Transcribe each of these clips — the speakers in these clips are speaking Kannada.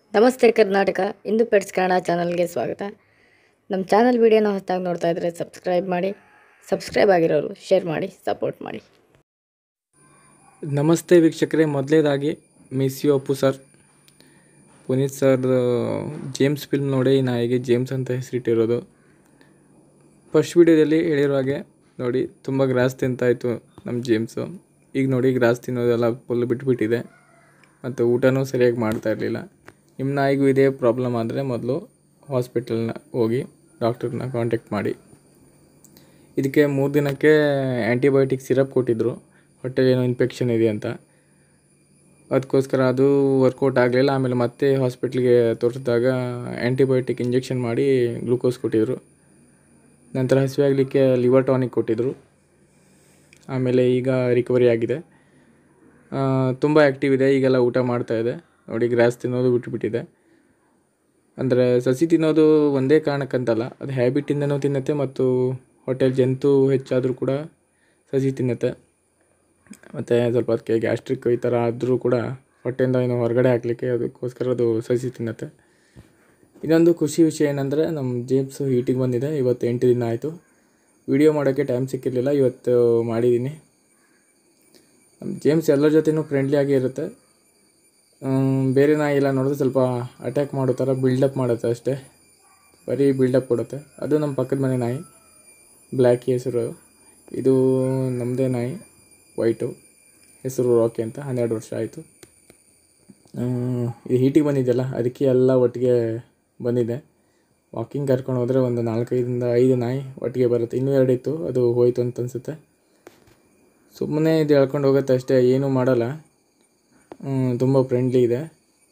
ನಮಸ್ತೆ ಕರ್ನಾಟಕ ಇಂದು ಪೆಟ್ಸ್ ಕನ್ನಡ ಚಾನಲ್ಗೆ ಸ್ವಾಗತ ನಮ್ಮ ಚಾನಲ್ ವಿಡಿಯೋನ ಹೊಸದಾಗಿ ನೋಡ್ತಾ ಇದ್ದರೆ ಸಬ್ಸ್ಕ್ರೈಬ್ ಮಾಡಿ ಸಬ್ಸ್ಕ್ರೈಬ್ ಆಗಿರೋರು ಶೇರ್ ಮಾಡಿ ಸಪೋರ್ಟ್ ಮಾಡಿ ನಮಸ್ತೆ ವೀಕ್ಷಕರೇ ಮೊದಲೇದಾಗಿ miss you Appu sir Puneeth sir James film ನೋಡಿ ಈ ನಾಯಿಗೆ ಜೇಮ್ಸ್ ಅಂತ ಹೆಸರಿಟ್ಟಿರೋದು ಫಸ್ಟ್ ವಿಡಿಯೋದಲ್ಲಿ ಹೇಳಿರೋ ಹಾಗೆ ನೋಡಿ ತುಂಬ ಗ್ರಾಸ್ ತಿಂತಾಯಿತ್ತು ನಮ್ಮ ಜೇಮ್ಸು ಈಗ ನೋಡಿ ಗ್ರಾಸ್ ತಿನ್ನೋದೆಲ್ಲ ಫುಲ್ ಬಿಟ್ಬಿಟ್ಟಿದೆ ಮತ್ತು ಊಟನೂ ಸರಿಯಾಗಿ ಮಾಡ್ತಾ ಇರಲಿಲ್ಲ ನಿಮ್ಮ ನಾಯಿಗೂ ಇದೇ ಪ್ರಾಬ್ಲಮ್ ಆದರೆ ಮೊದಲು ಹಾಸ್ಪಿಟಲ್ನ ಹೋಗಿ ಡಾಕ್ಟರ್ನ ಕಾಂಟ್ಯಾಕ್ಟ್ ಮಾಡಿ ಇದಕ್ಕೆ ಮೂರು ದಿನಕ್ಕೆ ಆ್ಯಂಟಿಬಯೋಟಿಕ್ ಸಿರಪ್ ಕೊಟ್ಟಿದ್ದರು ಹೊಟ್ಟೆಗೆ ಏನೋ ಇನ್ಫೆಕ್ಷನ್ ಇದೆ ಅಂತ ಅದಕ್ಕೋಸ್ಕರ ಅದು ವರ್ಕೌಟ್ ಆಗಲಿಲ್ಲ ಆಮೇಲೆ ಮತ್ತೆ ಹಾಸ್ಪಿಟ್ಲಿಗೆ ತೋರಿಸಿದಾಗ ಆ್ಯಂಟಿಬಯೋಟಿಕ್ ಇಂಜೆಕ್ಷನ್ ಮಾಡಿ ಗ್ಲೂಕೋಸ್ ಕೊಟ್ಟಿದ್ದರು ನಂತರ ಹಸಿವೆ ಆಗಲಿಕ್ಕೆ ಲಿವರ್ ಟಾನಿಕ್ ಕೊಟ್ಟಿದ್ದರು ಆಮೇಲೆ ಈಗ ರಿಕವರಿ ಆಗಿದೆ ತುಂಬ ಆ್ಯಕ್ಟಿವ್ ಇದೆ ಈಗೆಲ್ಲ ಊಟ ಮಾಡ್ತಾ ಇದೆ ನೋಡಿ ಗ್ರಾಸ್ ತಿನ್ನೋದು ಬಿಟ್ಟುಬಿಟ್ಟಿದೆ ಅಂದರೆ ಸಸಿ ತಿನ್ನೋದು ಒಂದೇ ಕಾರಣಕ್ಕಂತಲ್ಲ ಅದು ಹ್ಯಾಬಿಟಿಂದನೂ ತಿನ್ನತ್ತೆ ಮತ್ತು ಹೊಟ್ಟೆಲಿ ಜಂತು ಹೆಚ್ಚಾದರೂ ಕೂಡ ಸಸಿ ತಿನ್ನತ್ತೆ ಮತ್ತು ಸ್ವಲ್ಪ ಅದಕ್ಕೆ ಗ್ಯಾಸ್ಟ್ರಿಕ್ ಈ ಥರ ಆದರೂ ಕೂಡ ಹೊಟ್ಟೆಯಿಂದ ಏನು ಹೊರಗಡೆ ಹಾಕಲಿಕ್ಕೆ ಅದಕ್ಕೋಸ್ಕರ ಅದು ಸಸಿ ತಿನ್ನತ್ತೆ ಇನ್ನೊಂದು ಖುಷಿ ವಿಷಯ ಏನಂದರೆ ನಮ್ಮ ಜೇಮ್ಸು ಹೀಟಿಗೆ ಬಂದಿದೆ ಇವತ್ತು ಎಂಟು ದಿನ ಆಯಿತು ವಿಡಿಯೋ ಮಾಡೋಕ್ಕೆ ಟೈಮ್ ಸಿಕ್ಕಿರಲಿಲ್ಲ ಇವತ್ತು ಮಾಡಿದ್ದೀನಿ ನಮ್ಮ ಜೇಮ್ಸ್ ಎಲ್ಲರ ಜೊತೆನೂ ಫ್ರೆಂಡ್ಲಿ ಆಗೇ ಇರುತ್ತೆ ಹ್ಮ್, ಬೇರೆ ನಾಯಿ ಎಲ್ಲ ನೋಡಿದ್ರೆ ಸ್ವಲ್ಪ ಅಟ್ಯಾಕ್ ಮಾಡೋ ಥರ ಬಿಲ್ಡಪ್ ಮಾಡುತ್ತೆ ಅಷ್ಟೇ ಬರೀ ಬಿಲ್ಡಪ್ ಕೊಡುತ್ತೆ ಅದು ನಮ್ಮ ಪಕ್ಕದ ಮನೆ ನಾಯಿ ಬ್ಲ್ಯಾಕ್ ಹೆಸರು ಇದು ನಮ್ಮದೇ ನಾಯಿ ವೈಟು ಹೆಸರು ರಾಕಿ ಅಂತ ಹನ್ನೆರಡು ವರ್ಷ ಆಯಿತು ಇದು ಹೀಟಿಗೆ ಬಂದಿದೆಯಲ್ಲ ಅದಕ್ಕೆ ಎಲ್ಲ ಒಟ್ಟಿಗೆ ಬಂದಿದೆ ವಾಕಿಂಗ್ ಕರ್ಕೊಂಡು ಹೋದರೆ ಒಂದು ನಾಲ್ಕೈದರಿಂದ ಐದು ನಾಯಿ ಒಟ್ಟಿಗೆ ಬರುತ್ತೆ ಇನ್ನೂ ಎರಡಿತ್ತು ಅದು ಹೋಯ್ತು ಅಂತ ಅನಿಸುತ್ತೆ ಸುಮ್ಮನೆ ಇದು ಎಳ್ಕೊಂಡು ಹೋಗುತ್ತೆ ಅಷ್ಟೇ ಏನೂ ಮಾಡಲ್ಲ ತುಂಬ ಫ್ರೆಂಡ್ಲಿ ಇದೆ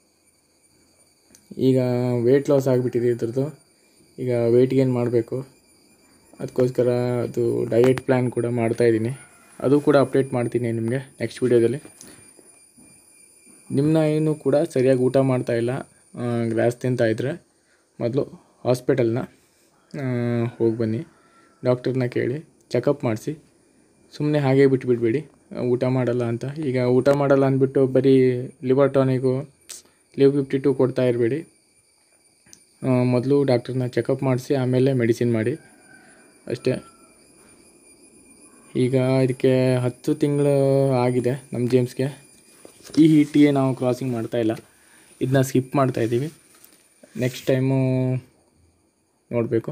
ಈಗ ವೆಯ್ಟ್ ಲಾಸ್ ಆಗಿಬಿಟ್ಟಿದೆ ಇದ್ರದ್ದು ಈಗ ವೆಯ್ಟ್ ಗೇನ್ ಮಾಡಬೇಕು ಅದಕ್ಕೋಸ್ಕರ ಅದು ಡಯಟ್ ಪ್ಲ್ಯಾನ್ ಕೂಡ ಮಾಡ್ತಾಯಿದ್ದೀನಿ ಅದು ಕೂಡ ಅಪ್ಡೇಟ್ ಮಾಡ್ತೀನಿ ನಿಮಗೆ ನೆಕ್ಸ್ಟ್ ವೀಡಿಯೋದಲ್ಲಿ ನಿಮ್ಮ ನಾಯಿನೂ ಕೂಡ ಸರಿಯಾಗಿ ಊಟ ಮಾಡ್ತಾ ಇಲ್ಲ ಗ್ರಾಸ್ ತಿಂತಾ ಇದ್ದರೆ ಮೊದಲು ಹಾಸ್ಪಿಟಲ್ನ ಹೋಗಿ ಬನ್ನಿ ಡಾಕ್ಟರ್ನ ಕೇಳಿ ಚೆಕಪ್ ಮಾಡಿಸಿ ಸುಮ್ಮನೆ ಹಾಗೆ ಬಿಟ್ಬಿಡ್ಬೇಡಿ ಊಟ ಮಾಡಲ್ಲ ಅಂತ ಈಗ ಊಟ ಮಾಡಲ್ಲ ಅಂದ್ಬಿಟ್ಟು ಬರೀ liver tonic Liv fifty two ಕೊಡ್ತಾ ಇರಬೇಡಿ ಮೊದಲು ಡಾಕ್ಟರ್ನ ಚೆಕಪ್ ಮಾಡಿಸಿ ಆಮೇಲೆ ಮೆಡಿಸಿನ್ ಮಾಡಿ ಅಷ್ಟೇ ಈಗ ಇದಕ್ಕೆ ಹತ್ತು ತಿಂಗಳು ಆಗಿದೆ ನಮ್ಮ ಜೇಮ್ಸ್ಗೆ ಈ ಹೀಟಿಗೆ ನಾವು ಕ್ರಾಸಿಂಗ್ ಮಾಡ್ತಾ ಇಲ್ಲ ಇದನ್ನ ಸ್ಕಿಪ್ ಮಾಡ್ತಾ ಇದ್ದೀವಿ ನೆಕ್ಸ್ಟ್ ಟೈಮು ನೋಡಬೇಕು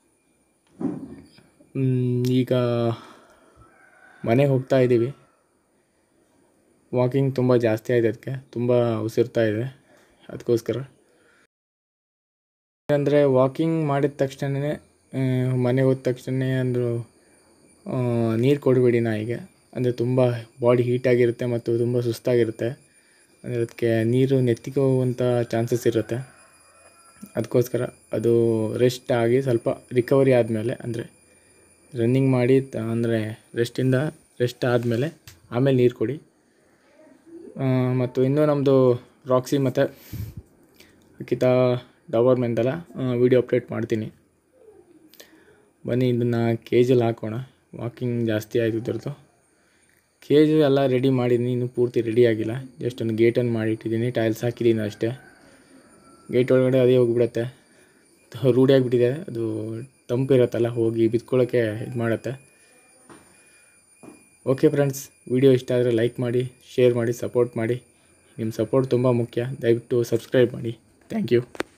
ಈಗ ಮನೆಗೆ ಹೋಗ್ತಾ ಇದ್ದೀವಿ ವಾಕಿಂಗ್ ತುಂಬ ಜಾಸ್ತಿ ಆಗಿದೆ ಅದಕ್ಕೆ ತುಂಬ ಉಸಿರ್ತಾ ಇದೆ ಅದಕ್ಕೋಸ್ಕರ ಅಂದರೆ ವಾಕಿಂಗ್ ಮಾಡಿದ ತಕ್ಷಣವೇ ಮನೆಗೆ ಹೋದ ತಕ್ಷಣ ಅಂದರು ನೀರು ಕೊಡಬೇಡಿ ನಾಯಿಗೆ ಅಂದರೆ ತುಂಬ ಬಾಡಿ ಹೀಟಾಗಿರುತ್ತೆ ಮತ್ತು ತುಂಬ ಸುಸ್ತಾಗಿರುತ್ತೆ ಅಂದರೆ ಅದಕ್ಕೆ ನೀರು ನೆತ್ತಿಗೆ ಹೋಗುವಂಥ ಚಾನ್ಸಸ್ ಇರುತ್ತೆ ಅದಕ್ಕೋಸ್ಕರ ಅದು ರೆಸ್ಟ್ ಆಗಿ ಸ್ವಲ್ಪ ರಿಕವರಿ ಆದಮೇಲೆ ಅಂದರೆ ರನ್ನಿಂಗ್ ಮಾಡಿ ತ- ಅಂದರೆ ರೆಸ್ಟಿಂದ ರೆಸ್ಟ್ ಆದಮೇಲೆ ಆಮೇಲೆ ನೀರು ಕೊಡಿ ಆ, ಮತ್ತು ಇನ್ನೂ ನಮ್ಮದು ರಾಕ್ಸಿ ಮತ್ತು ಅಕ್ಕಿತ ಡವರ್ಮೆಂಟೆಲ್ಲ ವಿಡಿಯೋ ಅಪ್ಡೇಟ್ ಮಾಡ್ತೀನಿ ಬನ್ನಿ ಇದನ್ನು ಕೇಜಲ್ಲಿ ಹಾಕೋಣ ವಾಕಿಂಗ್ ಜಾಸ್ತಿ ಆಯಿತು ಇದ್ರದ್ದು ಕೇಜು ಎಲ್ಲ ರೆಡಿ ಮಾಡಿದ್ದೀನಿ ಇನ್ನೂ ಪೂರ್ತಿ ರೆಡಿ ಆಗಿಲ್ಲ ಜಸ್ಟ್ ಒಂದು ಗೇಟನ್ನು ಮಾಡಿಟ್ಟಿದ್ದೀನಿ ಟೈಲ್ಸ್ ಹಾಕಿದ್ದೀನಿ ಅಷ್ಟೇ ಗೇಟ್ ಒಳಗಡೆ ಅದೇ ಹೋಗಿಬಿಡತ್ತೆ ರೂಢಿ ಆಗಿಬಿಟ್ಟಿದೆ ಅದು ತಂಪಿರುತ್ತಲ್ಲ ಹೋಗಿ ಬಿದ್ಕೊಳ್ಳೋಕ್ಕೆ ಇದು ಮಾಡುತ್ತೆ ಓಕೆ ಫ್ರೆಂಡ್ಸ್ ವಿಡಿಯೋ ಇಷ್ಟ ಆದರೆ ಲೈಕ್ ಮಾಡಿ ಶೇರ್ ಮಾಡಿ ಸಪೋರ್ಟ್ ಮಾಡಿ ನಿಮ್ಮ ಸಪೋರ್ಟ್ ತುಂಬ ಮುಖ್ಯ ದಯವಿಟ್ಟು ಸಬ್ಸ್ಕ್ರೈಬ್ ಮಾಡಿ ಥ್ಯಾಂಕ್ ಯು